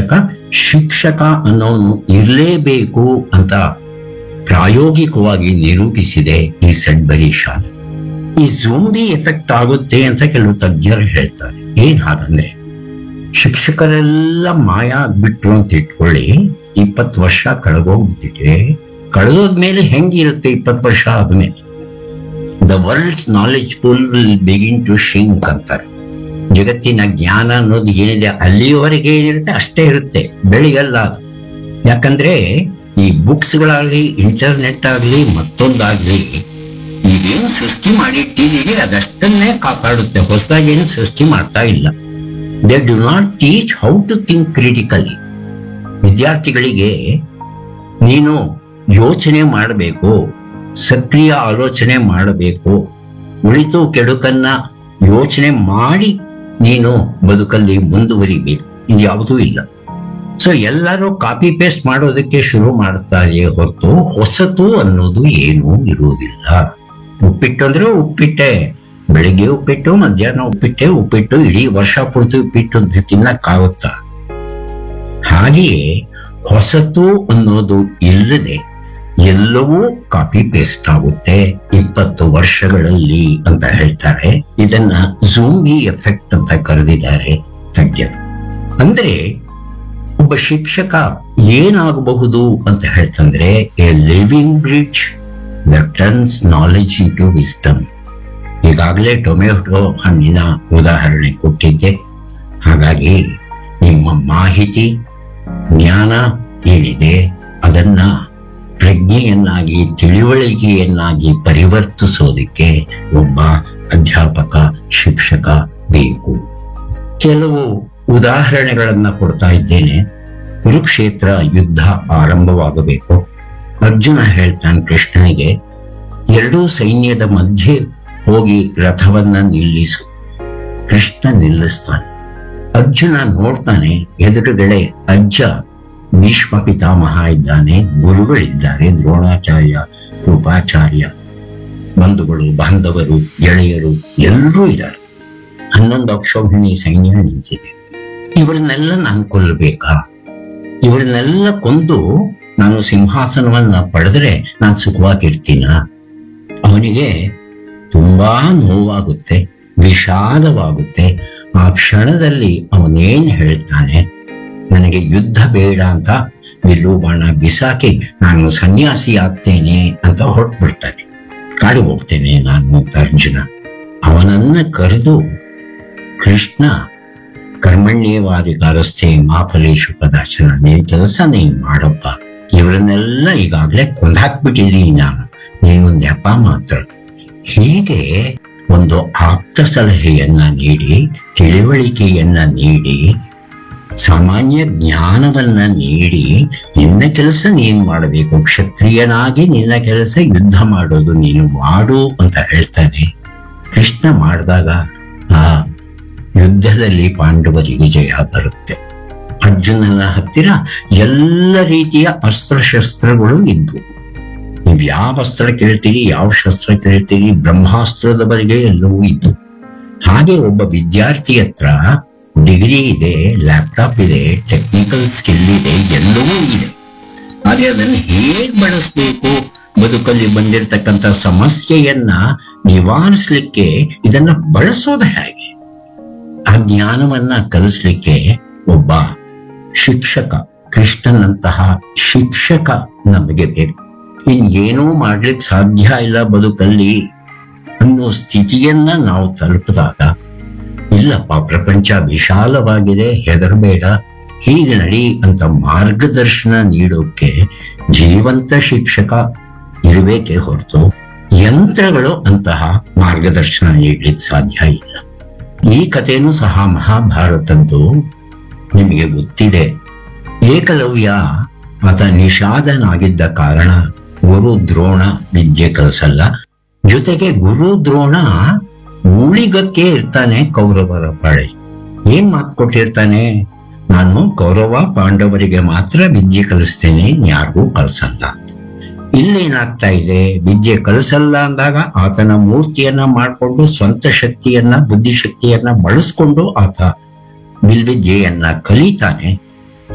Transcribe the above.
ಅವಶ್ಯಕ ಶಿಕ್ಷಕ ಅನ್ನೋನು ಇರಲೇಬೇಕು ಅಂತ ಪ್ರಾಯೋಗಿಕವಾಗಿ ನಿರೂಪಿಸಿದೆ ಈ ಸಡ್ಬರಿ ಶಾಲೆ ಈ ಜೋಂಬಿ ಎಫೆಕ್ಟ್ ಆಗುತ್ತೆ ಅಂತ ಕೆಲವು ತಜ್ಞರು ಹೇಳ್ತಾರೆ ಏನ್ ಹಾಗಂದ್ರೆ ಶಿಕ್ಷಕರೆಲ್ಲ ಮಾಯ ಆಗ್ಬಿಟ್ರು ಅಂತ ಇಟ್ಕೊಳ್ಳಿ ಇಪ್ಪತ್ತು ವರ್ಷ ಕಳೆದೋಗ್ಬಿಟ್ಟಿದೆ ಕಳೆದೋದ್ಮೇಲೆ ಹೆಂಗಿರುತ್ತೆ ಇಪ್ಪತ್ತು ವರ್ಷ ಆದ್ಮೇಲೆ the world's knowledge full will begin to shrink ಅಂತಾರೆ ಜಗತ್ತಿನ ಜ್ಞಾನ ಅನ್ನೋದು ಏನಿದೆ ಅಲ್ಲಿಯವರೆಗೆ ಏನಿರುತ್ತೆ ಅಷ್ಟೇ ಇರುತ್ತೆ ಬೆಳಿಗಲ್ಲ ಅದು ಯಾಕಂದ್ರೆ ಈ ಬುಕ್ಸ್ಗಳಾಗ್ಲಿ ಇಂಟರ್ನೆಟ್ ಆಗ್ಲಿ ಮತ್ತೊಂದಾಗ್ಲಿ ನೀವೇನು ಸೃಷ್ಟಿ ಮಾಡಿಟ್ಟಿದ್ದೀರಿ ಅದಷ್ಟನ್ನೇ ಕಾಪಾಡುತ್ತೆ ಹೊಸದಾಗಿ ಏನು ಸೃಷ್ಟಿ ಮಾಡ್ತಾ ಇಲ್ಲ they do not teach how to think critically ವಿದ್ಯಾರ್ಥಿಗಳಿಗೆ ನೀನು ಯೋಚನೆ ಮಾಡಬೇಕು ಸಕ್ರಿಯ ಆಲೋಚನೆ ಮಾಡಬೇಕು ಉಳಿತು ಕೆಡುಕನ್ನ ಯೋಚನೆ ಮಾಡಿ ನೀನು ಬದುಕಲ್ಲಿ ಮುಂದುವರಿಬೇಕು ಇದು ಯಾವುದೂ ಇಲ್ಲ ಸೊ ಎಲ್ಲರೂ ಕಾಪಿ ಪೇಸ್ಟ್ ಮಾಡೋದಕ್ಕೆ ಶುರು ಮಾಡ್ತಾರೆ ಹೊರತು ಹೊಸತು ಅನ್ನೋದು ಏನೂ ಇರುವುದಿಲ್ಲ ಉಪ್ಪಿಟ್ಟು ಅಂದ್ರೆ ಉಪ್ಪಿಟ್ಟೆ ಬೆಳಿಗ್ಗೆ ಉಪ್ಪಿಟ್ಟು ಮಧ್ಯಾಹ್ನ ಉಪ್ಪಿಟ್ಟೆ ಉಪ್ಪಿಟ್ಟು ಇಡೀ ವರ್ಷ ಪೂರ್ತಿ ಉಪ್ಪಿಟ್ಟು ತಿನ್ನಕ್ಕಾಗುತ್ತಾ ಹಾಗೆಯೇ ಹೊಸತು ಅನ್ನೋದು ಇಲ್ಲದೆ ಎಲ್ಲವೂ ಕಾಪಿ ಪೇಸ್ಟ್ ಆಗುತ್ತೆ ಇಪ್ಪತ್ತು ವರ್ಷಗಳಲ್ಲಿ ಅಂತ ಹೇಳ್ತಾರೆ ಇದನ್ನ ಜೂಂಬಿ ಎಫೆಕ್ಟ್ ಅಂತ ಕರೆದಿದ್ದಾರೆ ತಜ್ಞರು ಅಂದ್ರೆ ಒಬ್ಬ ಶಿಕ್ಷಕ ಏನಾಗಬಹುದು ಅಂತ ಹೇಳ್ತಂದ್ರೆ a living bridge the turns knowledge into wisdom ಈಗಾಗಲೇ ಟೊಮೆಟೊ ಹಣ್ಣಿನ ಉದಾಹರಣೆ ಕೊಟ್ಟಿದ್ದೆ ಹಾಗಾಗಿ ನಿಮ್ಮ ಮಾಹಿತಿ ಜ್ಞಾನ ಏನಿದೆ ಅದನ್ನ ಪ್ರಜ್ಞೆಯನ್ನಾಗಿ ತಿಳಿವಳಿಕೆಯನ್ನಾಗಿ ಪರಿವರ್ತಿಸೋದಕ್ಕೆ ಒಬ್ಬ ಅಧ್ಯಾಪಕ ಶಿಕ್ಷಕ ಬೇಕು ಕೆಲವು ಉದಾಹರಣೆಗಳನ್ನ ಕೊಡ್ತಾ ಇದ್ದೇನೆ ಕುರುಕ್ಷೇತ್ರ ಯುದ್ಧ ಆರಂಭವಾಗಬೇಕು ಅರ್ಜುನ ಹೇಳ್ತಾನೆ ಕೃಷ್ಣನಿಗೆ ಎರಡೂ ಸೈನ್ಯದ ಮಧ್ಯೆ ಹೋಗಿ ರಥವನ್ನ ನಿಲ್ಲಿಸು ಕೃಷ್ಣ ನಿಲ್ಲಿಸ್ತಾನೆ ಅರ್ಜುನ ನೋಡ್ತಾನೆ ಎದುರುಗಡೆ ಅಜ್ಜ ಭೀಷ್ಮ ಪಿತಾಮಹ ಇದ್ದಾನೆ ಗುರುಗಳಿದ್ದಾರೆ ದ್ರೋಣಾಚಾರ್ಯ ಕೃಪಾಚಾರ್ಯ ಬಂಧುಗಳು ಬಾಂಧವರು ಗೆಳೆಯರು ಎಲ್ಲರೂ ಇದ್ದಾರೆ ಹನ್ನೊಂದು ಅಕ್ಷೋಹಿಣಿ ಸೈನ್ಯ ನಿಂತಿದೆ ಇವರನ್ನೆಲ್ಲ ನಾನು ಕೊಲ್ಲಬೇಕಾ ಇವರನ್ನೆಲ್ಲ ಕೊಂದು ನಾನು ಸಿಂಹಾಸನವನ್ನ ಪಡೆದ್ರೆ ನಾನು ಸುಖವಾಗಿರ್ತೀನ ಅವನಿಗೆ ತುಂಬಾ ನೋವಾಗುತ್ತೆ ವಿಷಾದವಾಗುತ್ತೆ ಆ ಕ್ಷಣದಲ್ಲಿ ಅವನೇನ್ ಹೇಳ್ತಾನೆ ನನಗೆ ಯುದ್ಧ ಬೇಡ ಅಂತ ಬಿಲ್ಲು ಬಾಣ ಬಿಸಾಕಿ ನಾನು ಸನ್ಯಾಸಿ ಆಗ್ತೇನೆ ಅಂತ ಹೊರಟ್ಬಿಡ್ತಾನೆ ಕಾಡಿಗೆ ಹೋಗ್ತೇನೆ ನಾನು ಅಂತ ಅರ್ಜುನ ಅವನನ್ನ ಕರೆದು ಕೃಷ್ಣ ಕರ್ಮಣ್ಯವಾದಿಕಾರಸ್ಥೆ ಮಾಫಲೇಶು ಕದಾಚನ ನಿನ್ ಕೆಲಸ ನೀನ್ ಮಾಡಪ್ಪ ಇವರನ್ನೆಲ್ಲ ಈಗಾಗಲೇ ಕೊಂದಾಕ್ಬಿಟ್ಟಿದ್ದೀನಿ ನಾನು ನೀನು ನೆಪ ಮಾತ್ರ ಹೀಗೆ ಒಂದು ಆಪ್ತ ಸಲಹೆಯನ್ನ ನೀಡಿ ತಿಳಿವಳಿಕೆಯನ್ನ ನೀಡಿ ಸಾಮಾನ್ಯ ಜ್ಞಾನವನ್ನ ನೀಡಿ ನಿನ್ನ ಕೆಲಸ ನೀನ್ ಮಾಡಬೇಕು ಕ್ಷತ್ರಿಯನಾಗಿ ನಿನ್ನ ಕೆಲಸ ಯುದ್ಧ ಮಾಡೋದು ನೀನು ಮಾಡು ಅಂತ ಹೇಳ್ತಾನೆ ಕೃಷ್ಣ ಮಾಡಿದಾಗ ಆ ಯುದ್ಧದಲ್ಲಿ ಪಾಂಡವರಿಗೆ ಜಯ ಬರುತ್ತೆ ಅರ್ಜುನನ ಹತ್ತಿರ ಎಲ್ಲ ರೀತಿಯ ಅಸ್ತ್ರಶಸ್ತ್ರಗಳು ಇದ್ವು ನೀವು ಯಾವ ಅಸ್ತ್ರ ಕೇಳ್ತೀರಿ ಯಾವ ಶಸ್ತ್ರ ಕೇಳ್ತೀರಿ ಬ್ರಹ್ಮಾಸ್ತ್ರದವರೆಗೆ ಎಲ್ಲವೂ ಇದ್ದು ಹಾಗೆ ಒಬ್ಬ ವಿದ್ಯಾರ್ಥಿ ಹತ್ರ ಡಿಗ್ರಿ ಇದೆ ಲ್ಯಾಪ್ಟಾಪ್ ಇದೆ ಟೆಕ್ನಿಕಲ್ ಸ್ಕಿಲ್ ಇದೆ ಎಲ್ಲವೂ ಇದೆ ಆದ್ರೆ ಅದನ್ನು ಹೇಗೆ ಬಳಸಬೇಕು ಬದುಕಲ್ಲಿ ಬಂದಿರತಕ್ಕಂತ ಸಮಸ್ಯೆಯನ್ನ ನಿವಾರಿಸ್ಲಿಕ್ಕೆ ಇದನ್ನ ಬಳಸೋದು ಹೇಗೆ ಆ ಜ್ಞಾನವನ್ನ ಕಲಿಸ್ಲಿಕ್ಕೆ ಒಬ್ಬ ಶಿಕ್ಷಕ ಕೃಷ್ಣನಂತಹ ಶಿಕ್ಷಕ ನಮಗೆ ಬೇಕು ಇನ್ನೇನೂ ಮಾಡ್ಲಿಕ್ಕೆ ಸಾಧ್ಯ ಇಲ್ಲ ಬದುಕಲ್ಲಿ ಅನ್ನೋ ಸ್ಥಿತಿಯನ್ನ ನಾವು ತಲುಪಿದಾಗ ಇಲ್ಲಪ್ಪ ಪ್ರಪಂಚ ವಿಶಾಲವಾಗಿದೆ ಹೆದರಬೇಡ ಹೀಗೆ ನಡಿ ಅಂತ ಮಾರ್ಗದರ್ಶನ ನೀಡೋಕೆ ಜೀವಂತ ಶಿಕ್ಷಕ ಇರಬೇಕೇ ಹೊರತು ಯಂತ್ರಗಳು ಅಂತಹ ಮಾರ್ಗದರ್ಶನ ನೀಡ್ಲಿಕ್ಕೆ ಸಾಧ್ಯ ಇಲ್ಲ ಈ ಕಥೆನೂ ಸಹ ಮಹಾಭಾರತದ್ದು ನಿಮಗೆ ಗೊತ್ತಿದೆ ಏಕಲವ್ಯ ಆತ ನಿಷಾದನಾಗಿದ್ದ ಕಾರಣ ಗುರು ದ್ರೋಣ ವಿದ್ಯೆ ಕಲಿಸಲ್ಲ ಜೊತೆಗೆ ಗುರು ದ್ರೋಣ ಉಳಿಗಕ್ಕೆ ಇರ್ತಾನೆ ಕೌರವರ ಬಳಿ ಏನ್ ಮಾತು ಕೊಟ್ಟಿರ್ತಾನೆ ನಾನು ಕೌರವ ಪಾಂಡವರಿಗೆ ಮಾತ್ರ ವಿದ್ಯೆ ಕಲಿಸ್ತೇನೆ ಯಾರಿಗೂ ಕಲಿಸಲ್ಲ ಇಲ್ಲೇನಾಗ್ತಾ ಇದೆ ವಿದ್ಯೆ ಕಲಿಸಲ್ಲ ಅಂದಾಗ ಆತನ ಮೂರ್ತಿಯನ್ನ ಮಾಡಿಕೊಂಡು ಸ್ವಂತ ಶಕ್ತಿಯನ್ನ ಬುದ್ಧಿಶಕ್ತಿಯನ್ನ ಬಳಸ್ಕೊಂಡು ಆತ ಬಿಲ್ವಿದ್ಯೆಯನ್ನ ಕಲಿತಾನೆ